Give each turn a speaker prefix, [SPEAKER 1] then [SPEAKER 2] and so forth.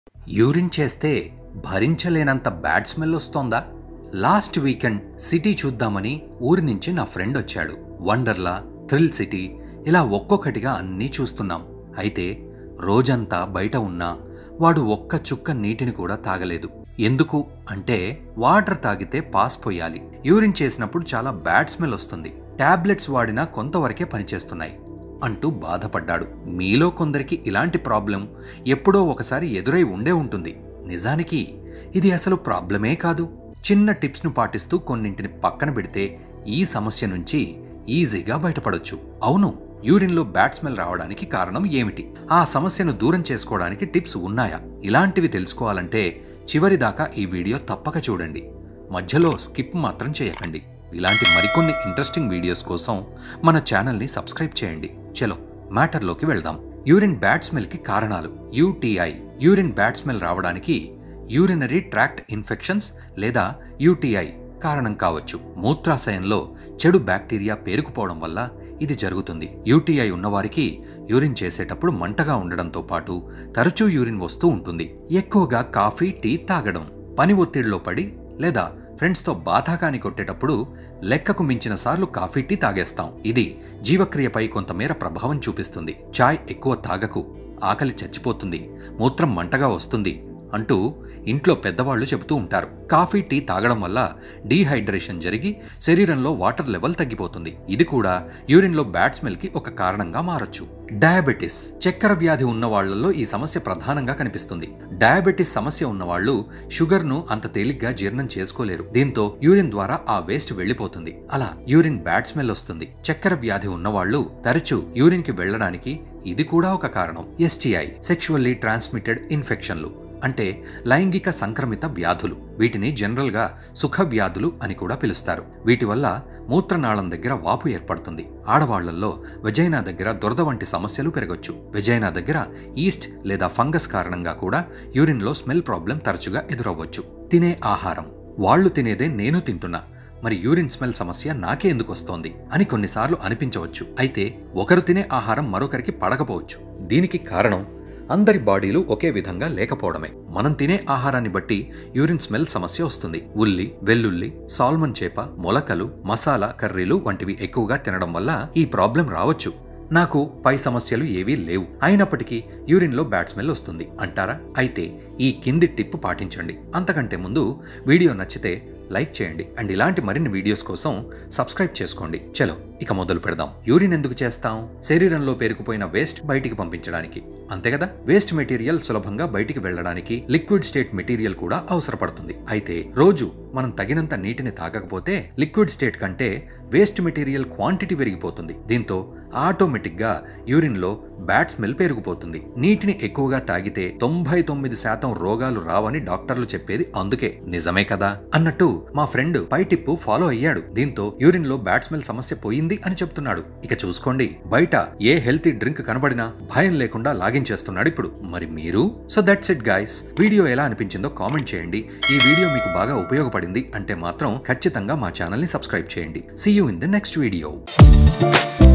[SPEAKER 1] urine చేస్తే భరించలేనంత bad smell వస్తోందా లాస్ట్ వీకెండ్ సిటీ చూద్దామని ఊరి నుంచి నా ఫ్రెండ్ వచ్చాడు వండర్లా థ్రిల్ సిటీ ఇలా ఒక్కొక్కటిగా అన్నీ చూస్తున్నాం అయితే రోజంతా బయట ఉన్నా వాడు ఒక్క చుక్క నీటిని కూడా తాగలేదు ఎందుకు అంటే వాటర్ తాగితే పాస్ పోయాలి యూరిన్ చేసినప్పుడు చాలా బ్యాడ్ స్మెల్ వస్తుంది టాబ్లెట్స్ వాడినా కొంతవరకే పనిచేస్తున్నాయి అంటూ బాధపడ్డాడు మీలో కొందరికి ఇలాంటి ప్రాబ్లం ఎప్పుడో ఒకసారి ఎదురై ఉండే ఉంటుంది నిజానికి ఇది అసలు ప్రాబ్లమే కాదు చిన్న టిప్స్ను పాటిస్తూ కొన్నింటిని పక్కన పెడితే ఈ సమస్య నుంచి ఈజీగా బయటపడొచ్చు అవును యూరిన్లో బ్యాడ్ స్మెల్ రావడానికి కారణం ఏమిటి ఆ సమస్యను దూరం చేసుకోవడానికి టిప్స్ ఉన్నాయా ఇలాంటివి తెలుసుకోవాలంటే చివరిదాకా ఈ వీడియో తప్పక చూడండి మధ్యలో స్కిప్ మాత్రం చేయకండి ఇలాంటి మరికొన్ని ఇంట్రెస్టింగ్ వీడియోస్ కోసం మన ఛానల్ని సబ్స్క్రైబ్ చేయండి చలో మ్యాటర్లోకి వెళ్దాం యూరిన్ బ్యాడ్ స్మెల్కి కారణాలు యూటీఐ యూరిన్ బ్యాడ్ స్మెల్ రావడానికి యూరినరీ ట్రాక్ట్ ఇన్ఫెక్షన్స్ లేదా యూటీఐ కారణం కావచ్చు మూత్రాశయంలో చెడు బ్యాక్టీరియా పేరుకుపోవడం వల్ల ఇది జరుగుతుంది యూటీఐ ఉన్నవారికి యూరిన్ చేసేటప్పుడు మంటగా ఉండడంతో పాటు తరచూ యూరిన్ వస్తూ ఉంటుంది ఎక్కువగా కాఫీ టీ తాగడం పని ఒత్తిడిలో పడి లేదా ఫ్రెండ్స్తో బాతాకాని కొట్టేటప్పుడు లెక్కకు మించిన సార్లు కాఫీ టీ తాగేస్తాం ఇది జీవక్రియపై కొంతమేర ప్రభావం చూపిస్తుంది చాయ్ ఎక్కువ తాగకు ఆకలి చచ్చిపోతుంది మూత్రం మంటగా వస్తుంది అంటూ ఇంట్లో పెద్దవాళ్లు చెబుతూ ఉంటారు కాఫీ టీ తాగడం వల్ల డీహైడ్రేషన్ జరిగి శరీరంలో వాటర్ లెవెల్ తగ్గిపోతుంది ఇది కూడా యూరిన్లో బ్యాడ్ స్మెల్కి ఒక కారణంగా మారొచ్చు డయాబెటిస్ చక్కెర వ్యాధి ఉన్న వాళ్లలో ఈ సమస్య ప్రధానంగా కనిపిస్తుంది డయాబెటిస్ సమస్య ఉన్నవాళ్లు షుగర్ను అంత తేలిగ్గా జీర్ణం చేసుకోలేరు దీంతో యూరిన్ ద్వారా ఆ వేస్ట్ వెళ్లిపోతుంది అలా యూరిన్ బ్యాడ్ స్మెల్ వస్తుంది చక్కెర వ్యాధి ఉన్నవాళ్లు తరచూ యూరిన్ కి వెళ్లడానికి ఇది కూడా ఒక కారణం ఎస్టీఐ సెక్షువల్లీ ట్రాన్స్మిటెడ్ ఇన్ఫెక్షన్లు అంటే లైంగిక సంక్రమిత వ్యాధులు వీటిని జనరల్గా సుఖ వ్యాధులు అని కూడా పిలుస్తారు వీటి వల్ల మూత్రనాళం దగ్గర వాపు ఏర్పడుతుంది ఆడవాళ్లలో వెజైనా దగ్గర దురద వంటి సమస్యలు పెరగొచ్చు వెజైనా దగ్గర ఈస్ట్ లేదా ఫంగస్ కారణంగా కూడా యూరిన్లో స్మెల్ ప్రాబ్లం తరచుగా ఎదురవ్వచ్చు తినే ఆహారం వాళ్ళు తినేదే నేను తింటున్నా మరి యూరిన్ స్మెల్ సమస్య నాకే ఎందుకు వస్తోంది అని కొన్నిసార్లు అనిపించవచ్చు అయితే ఒకరు తినే ఆహారం మరొకరికి పడకపోవచ్చు దీనికి కారణం అందరి బాడీలు ఒకే విధంగా లేకపోవడమే మనం తినే ఆహారాన్ని బట్టి యూరిన్ స్మెల్ సమస్య వస్తుంది ఉల్లి వెల్లుల్లి సాల్మన్ చేప మొలకలు మసాలా కర్రీలు వంటివి ఎక్కువగా తినడం వల్ల ఈ ప్రాబ్లం రావచ్చు నాకు పై సమస్యలు ఏవీ లేవు అయినప్పటికీ యూరిన్లో బ్యాడ్ స్మెల్ వస్తుంది అంటారా అయితే ఈ కింది టిప్ పాటించండి అంతకంటే ముందు వీడియో నచ్చితే లైక్ చేయండి అండ్ ఇలాంటి మరిన్ని వీడియోస్ కోసం సబ్స్క్రైబ్ చేసుకోండి చలో ఇక మొదలు పెడదాం యూరిన్ ఎందుకు చేస్తాం శరీరంలో పేరుకుపోయిన వేస్ట్ బయటికి పంపించడానికి అంతే కదా వేస్ట్ మెటీరియల్ సులభంగా బయటికి వెళ్ళడానికి లిక్విడ్ స్టేట్ మెటీరియల్ కూడా అవసరపడుతుంది అయితే రోజు మనం తగినంత నీటిని తాగకపోతే లిక్విడ్ స్టేట్ కంటే వేస్ట్ మెటీరియల్ క్వాంటిటీ పెరిగిపోతుంది దీంతో ఆటోమేటిక్ గా యూరిన్ లో బ్యాడ్ స్మెల్ పెరిగిపోతుంది నీటిని ఎక్కువగా తాగితే తొంభై తొమ్మిది శాతం రోగాలు రావని డాక్టర్లు చెప్పేది అందుకే నిజమే కదా అన్నట్టు మా ఫ్రెండ్ పై టిప్పు ఫాలో అయ్యాడు దీంతో యూరిన్ లో బ్యాడ్ స్మెల్ సమస్య పోయింది అని చెప్తున్నాడు ఇక చూసుకోండి బయట ఏ హెల్తీ డ్రింక్ కనబడినా భయం లేకుండా లాగించేస్తున్నాడు ఇప్పుడు మరి మీరు so that's it guys video ఎలా అనిపించిందో కామెంట్ చేయండి ఈ వీడియో మీకు బాగా ఉపయోగపడింది అంటే మాత్రం ఖచ్చితంగా మా ఛానల్ ని సబ్స్క్రైబ్ చేయండి see you in the next video